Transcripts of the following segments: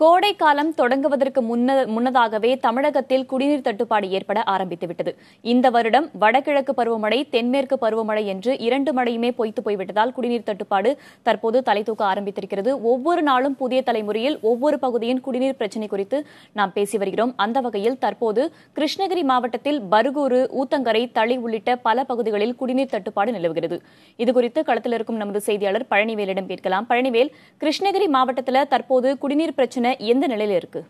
கோடை காலம் தொடங்குவதற்கு முன்ன முன்னதாகவே தமிழகத்தில் குடிநீர் தட்டுப்பாடு ஏற்பட ஆரம்பித்துவிட்டது இந்த வருடம் வடகிழக்கு பருவமழை தென்மேற்கு பருவமழை என்று இரண்டு மழையுமே பொய்த்து போய்விட்டதால் குடிநீர் தட்டுப்பாடு தற்போது தலை தூக்க ஆரம்பித்திருக்கிறது ஒவ்வொரு நாளும் புதிய தலைமுறையில் ஒவ்வொரு பகுதியின் குடிநீர் பிரச்சினை குறித்து நாம் பேசி வருகிறோம் அந்த வகையில் தற்போது கிருஷ்ணகிரி மாவட்டத்தில் பருகூரு ஊத்தங்கரை தளி உள்ளிட்ட பல பகுதிகளில் குடிநீர் தட்டுப்பாடு நிலவுகிறது இதுகுறித்து களத்தில் இருக்கும் நமது செய்தியாளர் பழனிவேலிடம் கேட்கலாம் பழனிவேல் கிருஷ்ணகிரி மாவட்டத்தில் தற்போது குடிநீர் பிரச்சனை எந்த நிலையில இருக்கு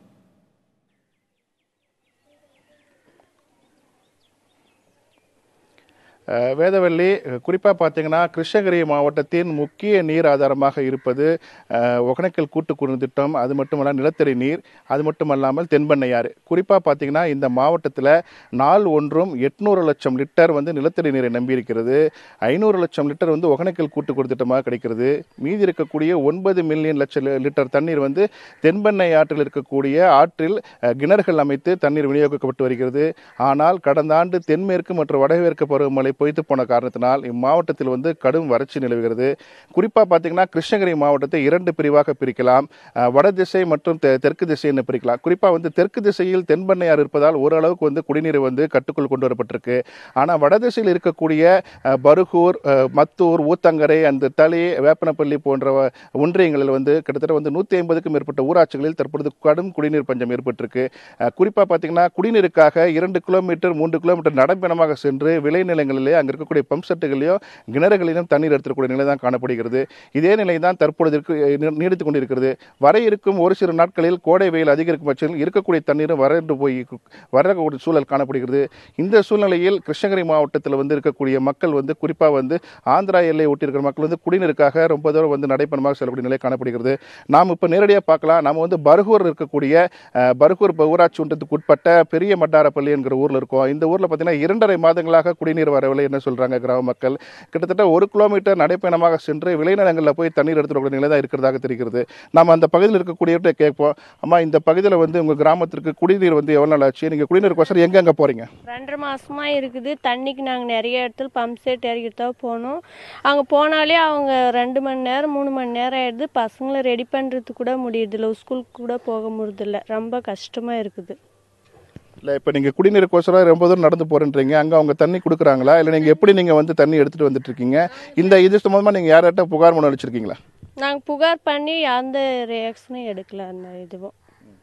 அஹ் வேதவள்ளி குறிப்பாக பார்த்தீங்கன்னா கிருஷ்ணகிரி மாவட்டத்தின் முக்கிய நீர் ஆதாரமாக இருப்பது அஹ், ஒகேனக்கல் கூட்டு குடிநீர் திட்டம் அது மட்டுமல்ல நிலத்தடி நீர் அது மட்டுமல்லாமல் தென்பெண்ணையாறு குறிப்பாக பார்த்தீங்கன்னா இந்த மாவட்டத்தில் நாள் ஒன்றும் எட்நூறு லட்சம் லிட்டர் வந்து நிலத்தடி நீரை நம்பியிருக்கிறது ஐநூறு லட்சம் லிட்டர் வந்து ஒகேனக்கல் கூட்டு குடிநீர் திட்டமாக கிடைக்கிறது மீதி இருக்கக்கூடிய ஒன்பது மில்லியன் லட்சம் லி- லிட்டர் தண்ணீர் வந்து தென்பெண்ணை ஆற்றில் இருக்கக்கூடிய ஆற்றில் அஹ், கிணறுகள் அமைத்து தண்ணீர் விநியோகிக்கப்பட்டு வருகிறது ஆனால் கடந்த ஆண்டு தென்மேற்கு மற்றும் வடமேற்கு பருவமழை பொய்த்து போன காரணத்தினால் இம்மாவட்டத்தில் வந்து கடும் வறட்சி நிலவுகிறது குறிப்பாக பார்த்தீங்கன்னா கிருஷ்ணகிரி மாவட்டத்தை இரண்டு பிரிவாக பிரிக்கலாம் அஹ், வட திசை மற்றும் தெ- தெற்கு திசைன்னு பிரிக்கலாம் குறிப்பாக வந்து தெற்கு திசையில் தென்பெண்ணையார் இருப்பதால் ஓரளவுக்கு வந்து குடிநீர் வந்து கட்டுக்குள் கொண்டு வரப்பட்டிருக்கு ஆனால் வட திசையில் இருக்கக்கூடிய அஹ், பருகூர் அஹ், மத்தூர் ஊத்தங்கரை அந்த தளி வேப்பனப்பள்ளி போன்ற வ- ஒன்றியங்களில் வந்து கிட்டத்தட்ட வந்து நூற்றி ஐம்பதுக்கும் மேற்பட்ட ஊராட்சிகளில் தற்பொழுது கடும் குடிநீர் பஞ்சம் ஏற்பட்டிருக்கு அஹ், குறிப்பா பார்த்தீங்கன்னா குடிநீருக்காக இரண்டு கிலோமீட்டர் மூன்று கிலோமீட்டர் நடைபயணமாக சென்று விளைநிலங்களிலே அங்கே இருக்கக்கூடிய பம்ப் செட்டுகளையும் கிணறுகளிலும் தண்ணீர் எடுத்துக்கூடிய நிலை தான் காணப்படுகிறது இதே நிலை தான் தற்பொழுது இருக்கு நீ- நீடித்துக் கொண்டிருக்கிறது வர இருக்கும் ஒரு சில நாட்களில் கோடை வெயில் அதிகரிக்கும் பட்சத்தில் இருக்கக்கூடிய தண்ணீரும் வறண்டு போய் வரக்கூடிய சூழல் காணப்படுகிறது இந்த சூழ்நிலையில் கிருஷ்ணகிரி மாவட்டத்தில் வந்து இருக்கக்கூடிய மக்கள் வந்து குறிப்பாக வந்து ஆந்திரா எல்லை ஒட்டி இருக்கிற மக்கள் வந்து குடிநீருக்காக ரொம்ப தூரம் வந்து நடைபயணமாக செல்லக்கூடிய நிலை காணப்படுகிறது நாம் இப்போ நேரடியாக பார்க்கலாம் நம்ம வந்து பர்கூர் இருக்கக்கூடிய அஹ், பர்கூர் ப- ஊராட்சி ஒன்றத்துக்கு உட்பட்ட பெரிய மட்டாரப்பள்ளி என்கிற ஊரில் இருக்கோம் இந்த ஊரில் பார்த்தீங்கன்னா இரண்டரை மாதங்களாக குடிநீர் வரவில்லை என்ன சொல்றாங்க கிராம மக்கள் கிட்டத்தட்ட ஒரு கிலோமீட்டர் நடைப்பயணமாக சென்று விளைநிலங்களில் போய் தண்ணீர் எடுத்துக்கூடிய நிலை தான் இருக்கிறதாக தெரிகிறது நாம் அந்த பகுதியில் இருக்கக்கூடியவர்கிட்ட கேட்போம் அம்மா இந்த பகுதியில் வந்து உங்கள் கிராமத்திற்கு குடிநீர் வந்து எவ்வளோ நாள் ஆச்சு நீங்கள் குடிநீருக்கோசரம் எங்கெங்கே போகிறீங்க ரெண்டரை மாசமா இருக்குது தண்ணிக்கு நாங்கள் நிறைய இடத்துல பம்ப் செட் இறக்கிட்டு தான் போனோம் அங்கே போனாலே அவங்க ரெண்டு மணி நேரம் மூணு மணி நேரம் ஆயிடுது பசங்களை ரெடி பண்ணுறதுக்கு கூட முடியறதில்ல ஸ்கூலுக்கு கூட போக முடியறதில்ல ரொம்ப கஷ்டமா இருக்குது இல்லை இப்போ நீங்கள் குடிநீருக்கோசரம் ரொம்ப தூரம் நடந்து போகிறேன்றீங்க அங்கே அவங்க தண்ணி கொடுக்குறாங்களா இல்லை நீங்கள் எப்படி நீங்கள் வந்து தண்ணி எடுத்துகிட்டு வந்துட்டு இருக்கீங்க இந்த இது சம்மந்தமாக நீங்கள் யார்கிட்ட புகார் மனு அளிச்சிருக்கீங்களா நாங்கள் புகார் பண்ணி எந்த ரியாக்ஷனும் எடுக்கல அந்த இதுவும்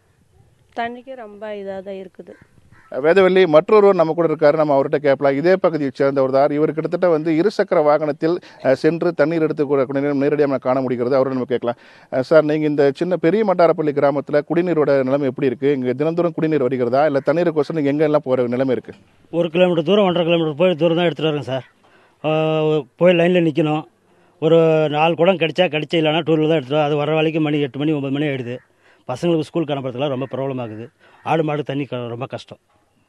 தண்ணிக்கு ரொம்ப இதாக தான் இருக்குது வேதவல்லி மற்றொருவர் நம்ம கூட இருக்காரு நம்ம அவர்கிட்ட கேட்கலாம் இதே பகுதியை சேர்ந்தவர் தான் இவர் கிட்டத்தட்ட வந்து இருசக்கர வாகனத்தில் அஹ், சென்று தண்ணீர் எடுத்து கூட குடிநீர் நேரடியாக நம்ம காண முடிகிறது அவரை நம்ம கேட்கலாம் அஹ், சார் நீங்கள் இந்த சின்ன பெரிய மட்டாரப்பள்ளி கிராமத்தில் குடிநீரோட நிலைமை எப்படி இருக்குது இங்கே தினந்தோறும் குடிநீர் வருகிறதா இல்லை தண்ணீருக்கோசரம் நீங்கள் எங்கெல்லாம் போகிற நிலைமை இருக்குது ஒரு கிலோமீட்டர் தூரம் ஒன்றரை கிலோமீட்டர் போய் தூரம் தான் எடுத்துகிட்டு வரேன் சார் ஆஹ் போய் லைனில் நிற்கணும் ஒரு நாலு குடம் கிடைச்சா கிடைச்ச இல்லைனா டூரில் தான் எடுத்துகிட்டு வரோம். அது வர வரைக்கும் மணி எட்டு மணி ஒம்பது மணி ஆகிடுது பசங்களுக்கு ஸ்கூல் கிளம்புறதுலாம் ரொம்ப ப்ராப்ளம் ஆகுது ஆடு மாடு தண்ணி க- ரொம்ப கஷ்டம்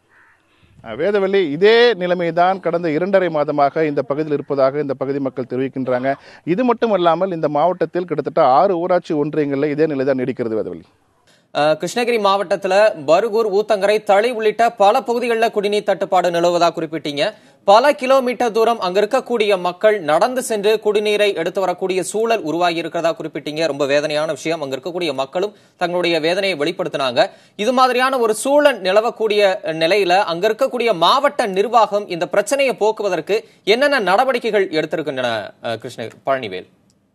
அஹ், வேதவல்லி இதே நிலைமை தான் கடந்த இரண்டரை மாதமாக இந்த பகுதியில் இருப்பதாக இந்த பகுதி மக்கள் தெரிவிக்கின்றாங்க இது மட்டும் அல்லாமல் இந்த மாவட்டத்தில் கிட்டத்தட்ட ஆறு ஊராட்சி ஒன்றியங்களில் இதே நிலை தான் நீடிக்கிறது வேதவல்லி அஹ், கிருஷ்ணகிரி மாவட்டத்துல பருகூர் ஊத்தங்கரை தளி உள்ளிட்ட பல பகுதிகளில் குடிநீர் தட்டுப்பாடு நிலவுவதா குறிப்பிட்டீங்க பல கிலோமீட்டர் தூரம் அங்க இருக்கக்கூடிய மக்கள் நடந்து சென்று குடிநீரை எடுத்து வரக்கூடிய சூழல் உருவாகி இருக்கிறதா குறிப்பிட்டீங்க ரொம்ப வேதனையான விஷயம் அங்க இருக்கக்கூடிய மக்களும் தங்களுடைய வேதனையை வெளிப்படுத்தினாங்க இது மாதிரியான ஒரு சூழல் நிலவக்கூடிய நிலையில அங்க இருக்கக்கூடிய மாவட்ட நிர்வாகம் இந்த பிரச்சனையை போக்குவதற்கு என்னென்ன நடவடிக்கைகள் எடுத்திருக்கின்றன அஹ், கிருஷ்ணகிரி பழனிவேல்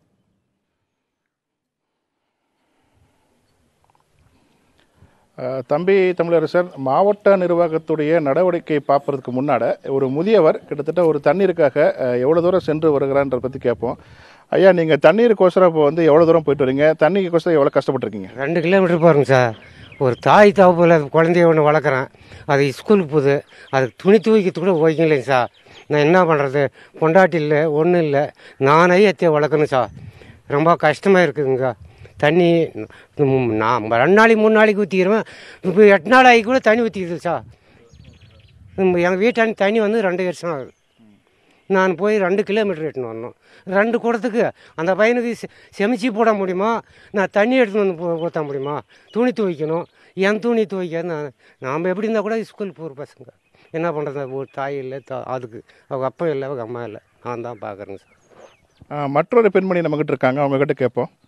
அஹ், தம்பி தமிழரசன் மாவட்ட நிர்வாகத்துடைய நடவடிக்கை பார்ப்பதற்கு முன்னாட ஒரு முதியவர் கிட்டத்தட்ட ஒரு தண்ணீருக்காக அஹ், எவ்வளவு தூரம் சென்று வருகிறான்றத பத்தி கேட்போம் ஐயா நீங்க தண்ணீருக்கோசரம் இப்போ வந்து எவ்வளவு தூரம் போயிட்டு வரீங்க தண்ணிக்கோசரம் எவ்வளவு கஷ்டப்பட்டிருக்கீங்க ரெண்டு கிலோமீட்டர் போகிறேங்க சார் ஒரு தாய் தகப்பில் குழந்தைய ஒன்று வளர்க்குறேன் அது ஸ்கூலுக்கு போகுது அதுக்கு துணி துவைக்கிறதுக்கு கூட ஓய்க்கலைங்க சார் நான் என்ன பண்ணுறது பொண்டாட்டி இல்லை ஒன்றும் இல்லை நானே எத்தைய வளர்க்கணும் சார் ரொம்ப கஷ்டமாக இருக்குதுங்க தண்ணி ம், நான் ரெண்டு நாளைக்கு மூணு நாளைக்கு ஊற்றிக்கிறேன் இப்போ எட்டு நாள் ஆகி கூட தண்ணி ஊற்றிக்குது சார் எங்கள் வீட்டாண்டி தண்ணி வந்து ரெண்டு வருஷம் ஆகுது நான் போய் ரெண்டு கிலோமீட்டர் எட்டுன்னு வரணும் ரெண்டு குடத்துக்கு அந்த பையனுக்கு செ- செமிச்சு போட முடியுமா நான் தண்ணி எடுத்துன்னு வந்து போ- ஊற்ற முடியுமா துணி துவைக்கணும் என் துணி துவைக்க நான் நாம் எப்படி இருந்தால் கூட ஸ்கூல் போகிற பசங்க என்ன பண்ணுறது ஒரு தாய் இல்லை தா அதுக்கு அவங்க அப்பா இல்லை அவங்க அம்மா இல்லை நான் தான் பார்க்குறேங்க சார் அஹ், மற்றொரு பெண்மணி நம்மகிட்ட இருக்காங்க அவங்க கிட்ட கேட்போம்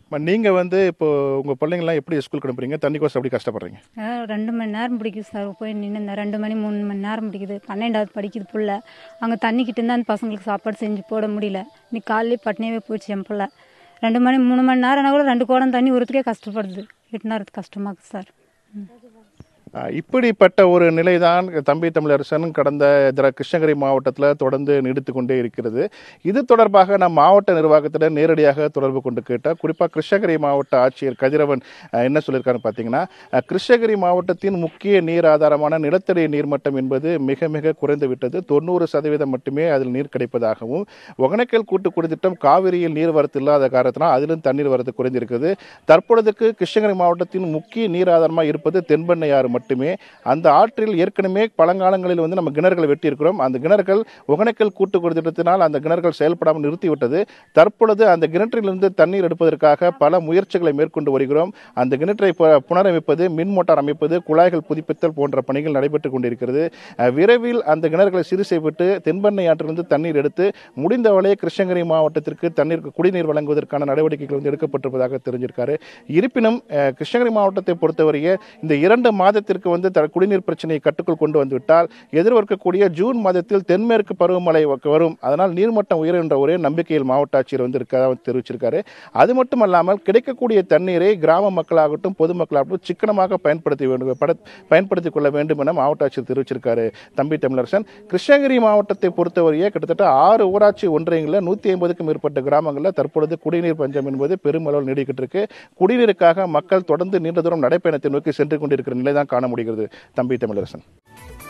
அம்மா, நீங்க வந்து இப்போ உங்க பிள்ளைங்களாம் எப்படி ஸ்கூலுக்கு அனுப்புறீங்க தண்ணி கோசம் எப்படி கஷ்டப்படுறீங்க அஹ் ரெண்டு மணி நேரம் பிடிக்குது சார் போய் நின்று ரெண்டு மணி மூணு மணி நேரம் பிடிக்குது பன்னெண்டாவது படிக்குது புள்ள அங்கே தண்ணிக்கிட்ட இருந்தால் அந்த பசங்களுக்கு சாப்பாடு செஞ்சு போட முடியல இன்னைக்கு காலையிலே பட்னியாவே போயிடுச்சு என் பிள்ளை ரெண்டு மணி மூணு மணி நேரம்னா கூட ரெண்டு குடம் தண்ணி ஊறதுக்கே கஷ்டப்படுது எட்டுனாரது கஷ்டமாக இருக்குது சார் ம். ஆஹ் இப்படிப்பட்ட ஒரு நிலைதான் தம்பி தமிழரசன் கடந்த திர கிருஷ்ணகிரி மாவட்டத்தில் தொடர்ந்து நீடித்து கொண்டே இருக்கிறது இது தொடர்பாக நம் மாவட்ட நிர்வாகத்திடம் நேரடியாக தொடர்பு கொண்டு கேட்டால் குறிப்பாக கிருஷ்ணகிரி மாவட்ட ஆட்சியர் கதிரவன் ஆஹ் என்ன சொல்லியிருக்காருன்னு பார்த்தீங்கன்னா ஆஹ் கிருஷ்ணகிரி மாவட்டத்தின் முக்கிய நீர் ஆதாரமான நிலத்தடி நீர்மட்டம் என்பது மிக மிக குறைந்து விட்டது தொண்ணூறு சதவீதம் மட்டுமே அதில் நீர் கிடைப்பதாகவும் ஒகனக்கல் கூட்டு குடித்திட்டம் காவிரியில் நீர் வரத்து இல்லாத காரணத்தினால் அதிலும் தண்ணீர் வரத்து குறைந்திருக்கிறது தற்பொழுதுக்கு கிருஷ்ணகிரி மாவட்டத்தின் முக்கிய நீர் ஆதாரமாக இருப்பது தென்பெண்ணையாறு மட்டுமே அந்த ஆற்றில் ஏற்கனவே பழங்காலங்களில் வந்து நம்ம கிணறுகளை வெட்டியிருக்கிறோம் அந்த கிணறுகள் ஒகனக்கல் கூட்டு குடித்திட்டத்தினால் அந்த கிணறுகள் செயல்படாமல் நிறுத்திவிட்டது தற்பொழுது அந்த கிணற்றிலிருந்து தண்ணீர் எடுப்பதற்காக பல முயற்சிகளை மேற்கொண்டு வருகிறோம் அந்த கிணற்றை பு- புனரமைப்பது மின் மோட்டார் அமைப்பது குழாய்கள் புதுப்பித்தல் போன்ற பணிகள் நடைபெற்றுக் கொண்டிருக்கிறது அஹ் விரைவில் அந்த கிணறுகளை சீர் செய்யப்பட்டு தென்பெண்ணை ஆற்றிலிருந்து தண்ணீர் எடுத்து முடிந்தவரை கிருஷ்ணகிரி மாவட்டத்திற்கு தண்ணீர் குடிநீர் வழங்குவதற்கான நடவடிக்கைகள் வந்து எடுக்கப்பட்டிருப்பதாக தெரிஞ்சிருக்காரு இருப்பினும் அஹ், கிருஷ்ணகிரி மாவட்டத்தை பொறுத்தவரையே இந்த இரண்டு மாதத்திற்கு வந்து த- குடிநீர் பிரச்சனையை கட்டுக்குள் கொண்டு வந்துவிட்டால் எதிர்பார்க்கக்கூடிய ஜூன் மாதத்தில் தென்மேற்கு பருவமழை வ- வரும் அதனால் நீர்மட்டம் உயரும் என்ற ஒரே நம்பிக்கையில் மாவட்ட ஆட்சியர் வந்து இருக்கதாக தெரிவிச்சிருக்காரு அது மட்டுமல்லாமல் கிடைக்கக்கூடிய தண்ணீரை கிராம மக்களாகட்டும் பொதுமக்களாகட்டும் சிக்கனமாக பயன்படுத்தி வேண்டும் பட- பயன்படுத்திக் கொள்ள வேண்டும் என மாவட்ட ஆட்சியர் தெரிவிச்சிருக்காரு தம்பி தமிழரசன் கிருஷ்ணகிரி மாவட்டத்தை பொறுத்தவரையே கிட்டத்தட்ட ஆறு ஊராட்சி ஒன்றியங்களில் நூற்றி ஐம்பதுக்கும் மேற்பட்ட கிராமங்களில் தற்பொழுது குடிநீர் பஞ்சம் என்பது பெருமளவில் நீடிக்கிட்டு இருக்கு குடிநீருக்காக மக்கள் தொடர்ந்து நீண்ட தூரம் நடைப்பயணத்தை நோக்கி சென்று கொண்டிருக்கிற நிலை தான் காண முடிகிறது தம்பி தமிழரசன்